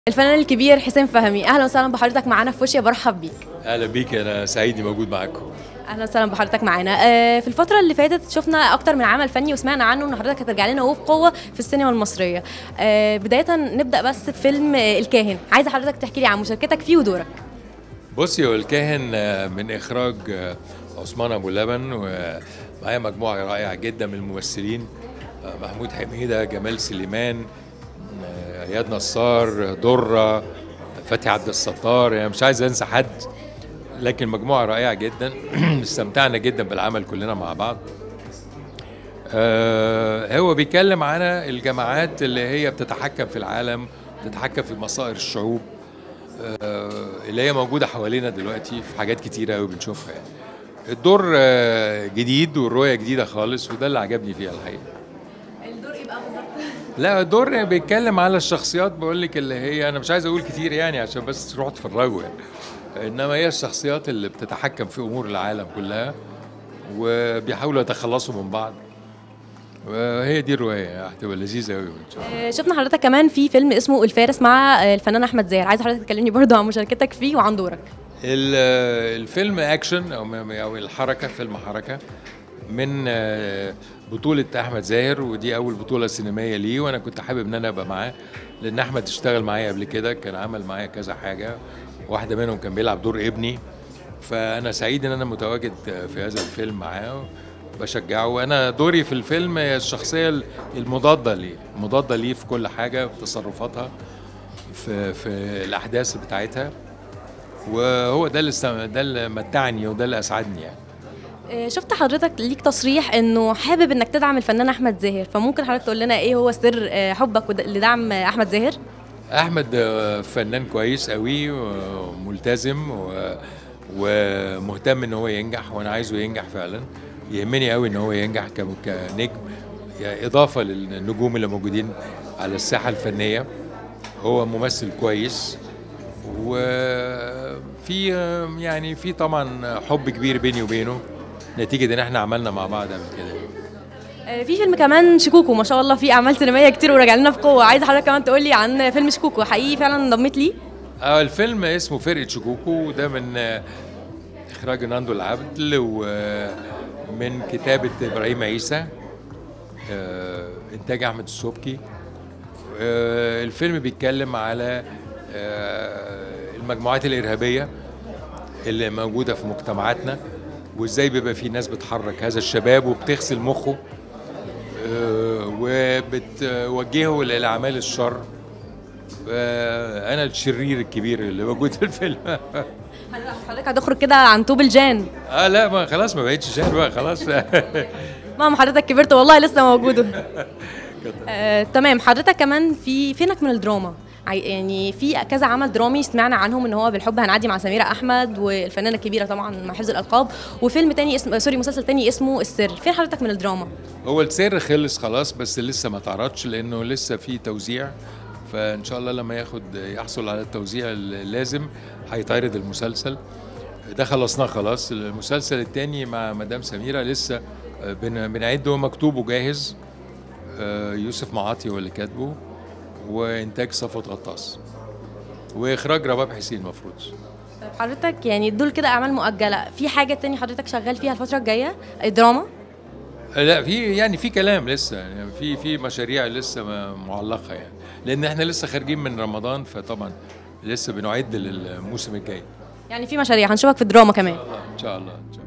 الفنان الكبير حسين فهمي اهلا وسهلا بحضرتك معانا في وشيا برحب بيك اهلا بيك انا سعيد إني موجود معاكم اهلا وسهلا بحضرتك معانا آه، في الفتره اللي فاتت شفنا اكتر من عمل فني وسمعنا عنه ان حضرتك هترجع لنا وبقوه في السينما المصريه آه، بدايه نبدا بس بفيلم آه، الكاهن عايزه حضرتك تحكي لي عن مشاركتك فيه ودورك بصي هو الكاهن آه، من اخراج آه، عثمان ابو لبن ومعايا مجموعه رائعه جدا من الممثلين آه، محمود حميده جمال سليمان آه، اياد نصار دره فتحي عبد الستار يعني مش عايز انسى حد لكن مجموعه رائعه جدا استمتعنا جدا بالعمل كلنا مع بعض آه، هو بيتكلم عن الجماعات اللي هي بتتحكم في العالم بتتحكم في مصائر الشعوب آه، اللي هي موجوده حوالينا دلوقتي في حاجات كتيره قوي بنشوفها يعني. الدور آه، جديد والرؤيه جديده خالص وده اللي عجبني فيها الحقيقه الدور ايه بقى بالظبط لا الدور بيتكلم على الشخصيات بقول لك اللي هي انا مش عايز اقول كتير يعني عشان بس تروحوا تتفرجوا يعني انما هي الشخصيات اللي بتتحكم في امور العالم كلها وبيحاولوا يتخلصوا من بعض وهي دي الروايه هتبقى لذيذه قوي ان شاء الله آه، شفنا حضرتك كمان في فيلم اسمه الفارس مع آه، الفنان احمد زاهر عايزه حضرتك تكلمني برضو عن مشاركتك فيه وعن دورك ال- الفيلم اكشن او م- او الحركه فيلم حركه من آه، بطولة أحمد زاهر ودي أول بطولة سينمائية ليه وأنا كنت حابب إن أنا أبقى معاه لأن أحمد اشتغل معايا قبل كده كان عمل معايا كذا حاجة واحدة منهم كان بيلعب دور ابني فأنا سعيد إن أنا متواجد في هذا الفيلم معاه بشجعه وأنا دوري في الفيلم هي الشخصية المضادة ليه مضادة ليه في كل حاجة في تصرفاتها في في الأحداث بتاعتها وهو ده اللي استم... ده اللي متعني وده اللي اسعدني يعني آه، شفت حضرتك ليك تصريح انه حابب انك تدعم الفنان احمد زاهر فممكن حضرتك تقول لنا ايه هو سر آه، حبك ود- لدعم آه، احمد زاهر احمد آه، فنان كويس قوي وملتزم و... ومهتم ان هو ينجح وانا عايزه ينجح فعلا يهمني قوي ان هو ينجح ك... كنجم يعني اضافه للنجوم اللي موجودين على الساحه الفنيه هو ممثل كويس وفي آه، يعني في طبعا حب كبير بيني وبينه نتيجه ان احنا عملنا مع بعض قبل كده آه، في فيلم كمان شكوكو ما شاء الله في اعمال سينمائيه كتير وراجع لنا بقوه عايزه حضرتك كمان تقول لي عن فيلم شكوكو حقيقي فعلا انضميت ليه اه الفيلم اسمه فرقة شكوكو وده من آه، إخراج ناندو العبد ومن كتابة إبراهيم عيسى آه، إنتاج أحمد السبكي آه، الفيلم بيتكلم على آه، المجموعات الإرهابية اللي موجودة في مجتمعاتنا وإزاي بيبقى في ناس بتحرك هذا الشباب وبتغسل مخه آه، وبتوجهه للأعمال الشر آه، انا الشرير الكبير اللي موجود في الفيلم حضرتك هتخرج كده عن طوب الجان اه لا ما خلاص ما بقتش شهر بقى خلاص ماما حضرتك كبرت والله لسه موجوده آه، تمام حضرتك كمان في فينك من الدراما عي- يعني في كذا عمل درامي سمعنا عنهم ان هو بالحب هنعدي مع سميرة احمد والفنانه الكبيره طبعا مع حفظ الالقاب وفيلم تاني اسم سوري مسلسل تاني اسمه السر فين حضرتك من الدراما هو السر خلص خلاص بس لسه ما اتعرضش لانه لسه في توزيع فان شاء الله لما ياخد يحصل على التوزيع اللازم هيتعرض المسلسل ده خلصناه خلاص المسلسل التاني مع مدام سميرة لسه آه، بن- بنعده مكتوب وجاهز آه، يوسف معاطي هو اللي كاتبه وانتاج صفوت غطاس واخراج رباب حسين المفروض طيب حضرتك يعني دول كده اعمال مؤجله في حاجه تاني حضرتك شغال فيها الفتره الجايه دراما لا في يعني في كلام لسه يعني في في مشاريع لسه ما- معلقه يعني لان احنا لسه خارجين من رمضان فطبعا لسه بنعد للموسم الجاي يعني في مشاريع هنشوفك في الدراما كمان ان شاء الله ان شاء الله